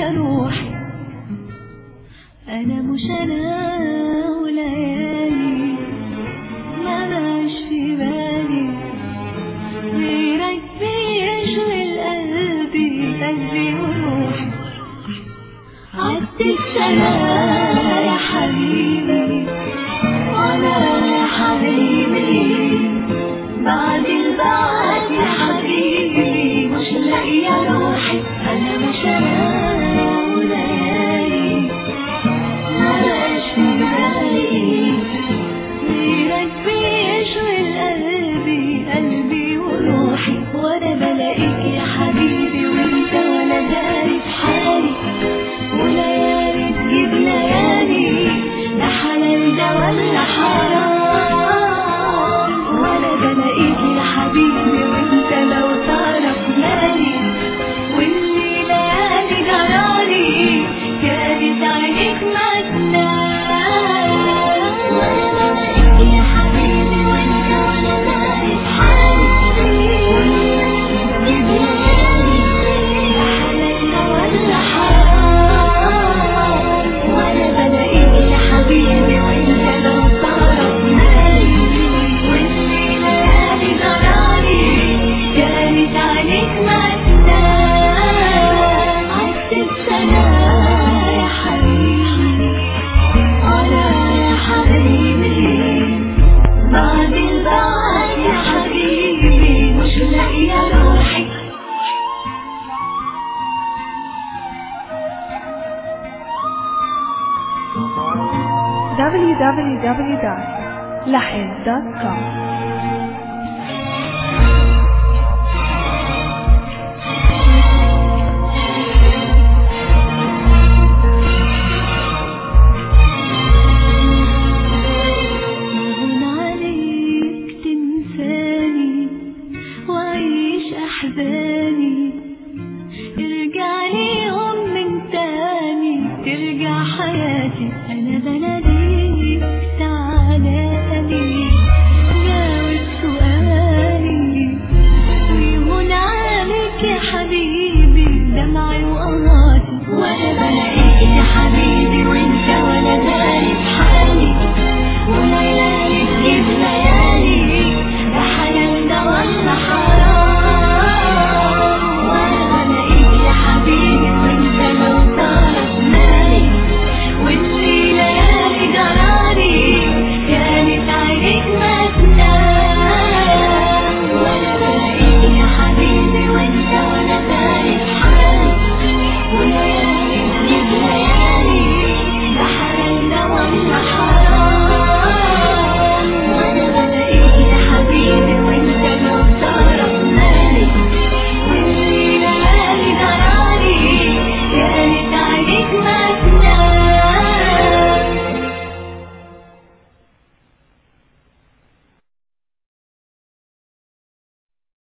يا روحي أنا مش أنا وليالي ما بقاش في بالي غيرك بيشغل قلبي قلبي وروحي عدت سنة يا حبيبي وأنا يا حبيبي بعد البعد يا حبيبي مش لاقية روحي أنا مش أنا وليالي ما بقاش في بالي غيرك بيشغل قلبي قلبي وروحي وأنا بلاقيك يا حبيبي وأنت ولا داري في حالي وليالي تجيب ليالي لا حلال ده ولا حرام ولا بلاقيك يا حبيبي وانت لو تعرف مالي واللي ليالي جرالي كانت عينيك ما تنام ولا بلاقيك يا حبيبي وانت ولا داري في حالي تجيب ليالي لا حلال ده ولا حرام ولا بلاقيك يا حبيبي وانت لو تعرف مالي واللي ليالي جرالي كانت عليك ما تنام عدت سنة يا حبيبي أنا يا حبيبي بعد البعد يا حبيبي مش لاقية روحي www.lahin.com